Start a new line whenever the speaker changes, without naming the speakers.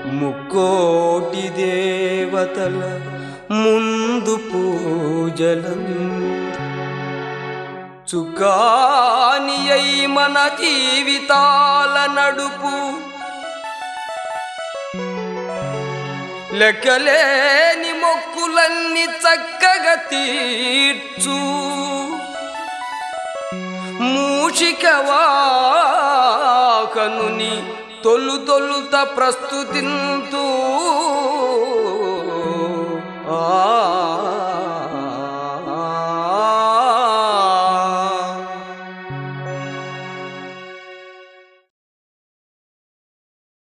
ముక్కోటి దేవతల ముందు పూజలం చుకాని అయి మన జీవితాల నడుపు లెక్కలేని మొక్కులన్నీ చక్కగా తీర్చు మూషికవాకనుని తొలు తొలుత ప్రస్తుతింతూ